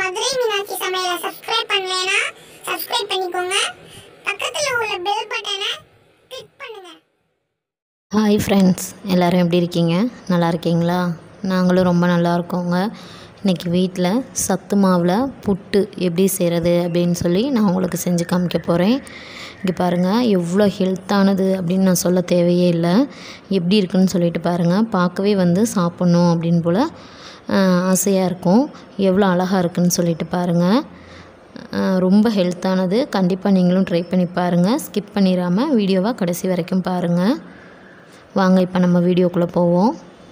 மதுரை மீனாட்சி சமையலை சப்ஸ்கிரைப் பண்ணலைன்னா சப்ஸ்கிரைப் பண்ணிக்கோங்க பக்கத்தில் உள்ள பெல் பட்டனை கிளிக் பண்ணுங்க ஹாய் ஃப்ரெண்ட்ஸ் எல்லோரும் எப்படி இருக்கீங்க நல்லா இருக்கீங்களா நாங்களும் ரொம்ப நல்லா இருக்கோங்க இன்றைக்கி வீட்டில் சத்து மாவில் புட்டு எப்படி செய்கிறது அப்படின்னு சொல்லி நான் உங்களுக்கு செஞ்சு காமிக்க போகிறேன் இங்கே பாருங்கள் எவ்வளோ ஹெல்த்தானது அப்படின்னு நான் சொல்ல தேவையே இல்லை எப்படி இருக்குன்னு சொல்லிட்டு பாருங்கள் பார்க்கவே வந்து சாப்பிட்ணும் அப்படின்னு போல் ஆசையாக இருக்கும் எவ்வளோ அழகாக இருக்குன்னு சொல்லிட்டு பாருங்கள் ஆஹ் ரொம்ப ஹெல்த்தானது கண்டிப்பாக நீங்களும் ட்ரை பண்ணி பாருங்கள் ஸ்கிப் பண்ணிடாமல் வீடியோவை கடைசி வரைக்கும் பாருங்கள் வாங்க இப்போ நம்ம வீடியோக்குள்ளே போவோம்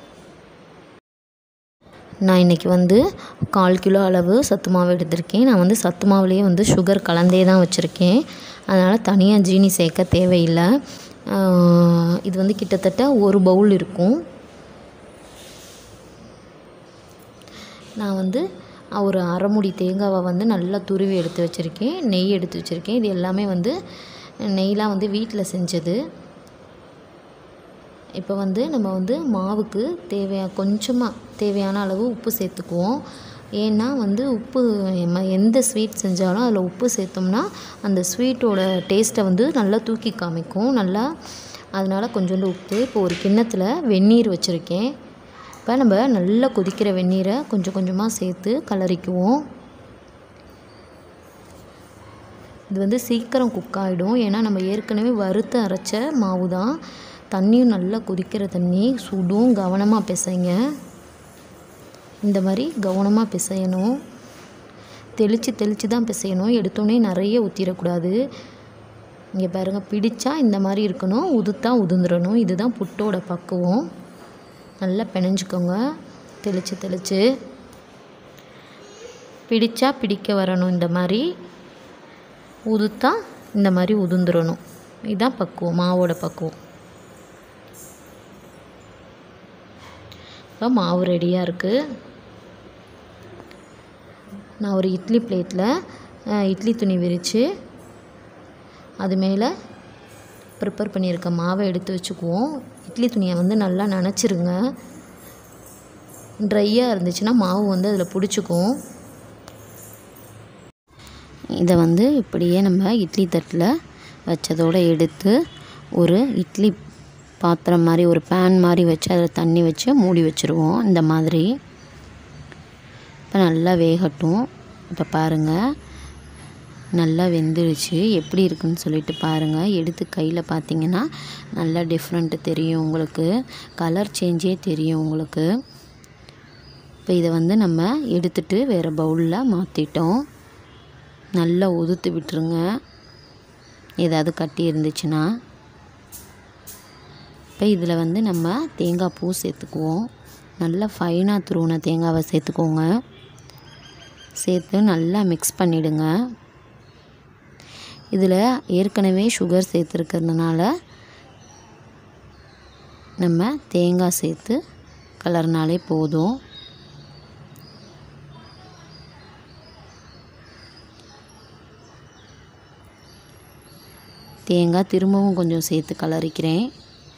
நான் இன்றைக்கி வந்து கால் கிலோ அளவு சத்து மாவு எடுத்திருக்கேன் நான் வந்து சத்து மாவுலேயே வந்து சுகர் கலந்தே தான் வச்சுருக்கேன் அதனால் தனியாக ஜீனி சேர்க்க தேவையில்லை ஆஹ் இது வந்து கிட்டத்தட்ட ஒரு பவுல் இருக்கும் நான் வந்து ஒரு அரை மூடி தேங்காவை வந்து நல்லா துருவி எடுத்து வச்சுருக்கேன் நெய் எடுத்து வச்சுருக்கேன் இது எல்லாமே வந்து நெய்லாம் வந்து வீட்டில் செஞ்சது இப்போ வந்து நம்ம வந்து மாவுக்கு தேவையா கொஞ்சமாக தேவையான அளவு உப்பு சேர்த்துக்குவோம் ஏன்னா வந்து உப்பு நம்ம எந்த ஸ்வீட் செஞ்சாலும் அதில் உப்பு சேர்த்தோம்னா அந்த ஸ்வீட்டோட டேஸ்ட்டை வந்து நல்லா தூக்கி காமிக்கும் நல்லா அதனால் கொஞ்சோண்டு உப்பு இப்போ ஒரு கிண்ணத்தில் வெந்நீர் வச்சுருக்கேன் இப்போ நம்ம நல்லா கொதிக்கிற வெந்நீரை கொஞ்சம் கொஞ்சமாக சேர்த்து கலரிக்குவோம் இது வந்து சீக்கிரம் குக் ஆகிடும் ஏன்னா நம்ம ஏற்கனவே வறுத்து அரைச்ச மாவு தான் தண்ணியும் நல்லா கொதிக்கிற தண்ணி சுடும் கவனமாக பிசைங்க இந்த மாதிரி கவனமாக பிசையணும் தெளித்து தெளித்து தான் பிசையணும் எடுத்தோடனே நிறைய ஊற்றிடக்கூடாது இங்கே பாருங்கள் பிடிச்சா இந்த மாதிரி இருக்கணும் உதுத்தா உதுந்துடணும் இதுதான் புட்டோட பக்குவம் நல்லா பிணைஞ்சிக்கோங்க தெளித்து தெளித்து பிடிச்சா பிடிக்க வரணும் இந்த மாதிரி உதுத்தா இந்த மாதிரி உதுந்துடணும் இதுதான் பக்குவம் மாவோட பக்குவம் இப்போ மாவு ரெடியாக இருக்குது நான் ஒரு இட்லி பிளேட்டில் இட்லி துணி விரித்து அது மேலே ப்ரிப்பேர் பண்ணியிருக்க மாவை எடுத்து வச்சுக்குவோம் இட்லி துணியை வந்து நல்லா நனைச்சிருங்க ட்ரையாக இருந்துச்சுன்னா மாவு வந்து அதில் பிடிச்சிக்கும் இதை வந்து இப்படியே நம்ம இட்லி தட்டில் வச்சதோடு எடுத்து ஒரு இட்லி பாத்திரம் மாதிரி ஒரு பேன் மாதிரி வச்சு அதில் தண்ணி வச்சு மூடி வச்சுருவோம் இந்த மாதிரி இப்போ நல்லா வேகட்டும் இப்போ பாருங்கள் நல்லா வெந்துருச்சு எப்படி இருக்குன்னு சொல்லிட்டு பாருங்கள் எடுத்து கையில் பார்த்தீங்கன்னா நல்லா டிஃப்ரெண்ட்டு தெரியும் உங்களுக்கு கலர் சேஞ்சே தெரியும் உங்களுக்கு இப்போ இதை வந்து நம்ம எடுத்துட்டு வேறு பவுலில் மாற்றிட்டோம் நல்லா உதுத்து விட்டுருங்க ஏதாவது கட்டி இருந்துச்சுன்னா இப்போ இதில் வந்து நம்ம தேங்காய் பூ சேர்த்துக்குவோம் நல்லா ஃபைனாக துருவின தேங்காவை சேர்த்துக்கோங்க சேர்த்து நல்லா மிக்ஸ் பண்ணிவிடுங்க இதில் ஏற்கனவே சுகர் சேர்த்துருக்கிறதுனால நம்ம தேங்காய் சேர்த்து கலர்னாலே போதும் தேங்காய் திரும்பவும் கொஞ்சம் சேர்த்து கலரிக்கிறேன்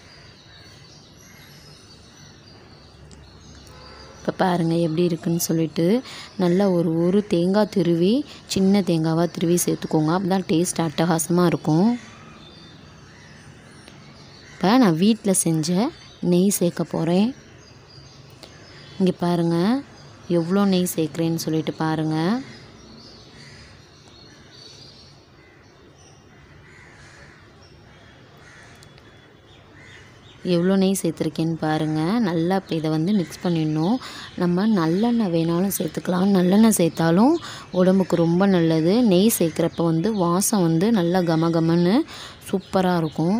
இப்போ பாருங்கள் எப்படி இருக்குன்னு சொல்லிட்டு நல்லா ஒரு ஒரு தேங்காய் துருவி சின்ன தேங்காவாக துருவி சேர்த்துக்கோங்க அப்போ தான் டேஸ்ட் அட்டகாசமாக இருக்கும் இப்போ நான் வீட்டில் செஞ்ச நெய் சேர்க்க போகிறேன் இங்கே பாருங்கள் எவ்வளோ நெய் சேர்க்குறேன்னு சொல்லிட்டு பாருங்கள் எவ்வளோ நெய் சேர்த்துருக்கேன்னு பாருங்கள் நல்லா இப்போ இதை வந்து மிக்ஸ் பண்ணிடணும் நம்ம நல்லெண்ணெய் வேணாலும் சேர்த்துக்கலாம் நல்லெண்ணெய் சேர்த்தாலும் உடம்புக்கு ரொம்ப நல்லது நெய் சேர்க்குறப்ப வந்து வாசம் வந்து நல்லா கம கமன்னு சூப்பராக இருக்கும்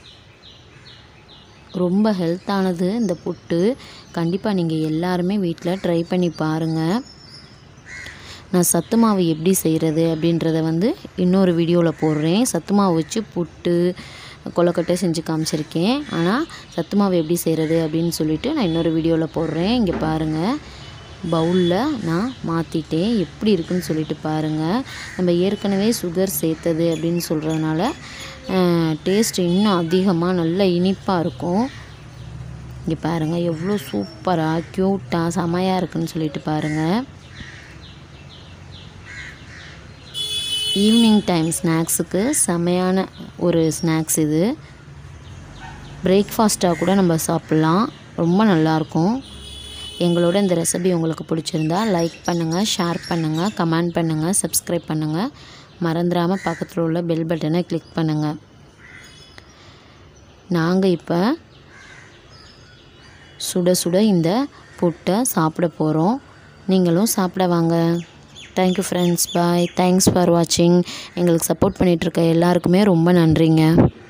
ரொம்ப ஹெல்த்தானது இந்த புட்டு கண்டிப்பாக நீங்கள் எல்லாருமே வீட்டில் ட்ரை பண்ணி பாருங்கள் நான் சத்து மாவு எப்படி செய்கிறது அப்படின்றத வந்து இன்னொரு வீடியோவில் போடுறேன் சத்து மாவு வச்சு புட்டு கொலக்கட்டை செஞ்சு காமிச்சிருக்கேன் ஆனால் சத்து மாவு எப்படி செய்கிறது அப்படின்னு சொல்லிட்டு நான் இன்னொரு வீடியோவில் போடுறேன் இங்கே பாருங்கள் பவுலில் நான் மாற்றிட்டேன் எப்படி இருக்குன்னு சொல்லிட்டு பாருங்கள் நம்ம ஏற்கனவே சுகர் சேர்த்தது அப்படின்னு சொல்கிறதுனால டேஸ்ட் இன்னும் அதிகமாக நல்ல இனிப்பாக இருக்கும் இங்கே பாருங்கள் எவ்வளோ சூப்பராக க்யூட்டாக செமையாக இருக்குன்னு சொல்லிட்டு பாருங்கள் ஈவினிங் டைம் ஸ்நாக்ஸுக்கு செமையான ஒரு ஸ்நாக்ஸ் இது பிரேக்ஃபாஸ்ட்டாக கூட நம்ம சாப்பிட்லாம் ரொம்ப நல்லாயிருக்கும் எங்களோட இந்த ரெசிபி உங்களுக்கு பிடிச்சிருந்தா லைக் பண்ணுங்கள் ஷேர் பண்ணுங்கள் கமெண்ட் பண்ணுங்கள் சப்ஸ்கிரைப் பண்ணுங்கள் மறந்துடாமல் பக்கத்தில் உள்ள பெல் பட்டனை கிளிக் பண்ணுங்கள் நாங்கள் இப்போ சுட சுட இந்த புட்டை சாப்பிட போகிறோம் நீங்களும் சாப்பிட வாங்க thank you friends bye thanks for வாட்சிங் எங்களுக்கு சப்போர்ட் பண்ணிகிட்ருக்க எல்லாருக்குமே ரொம்ப நன்றிங்க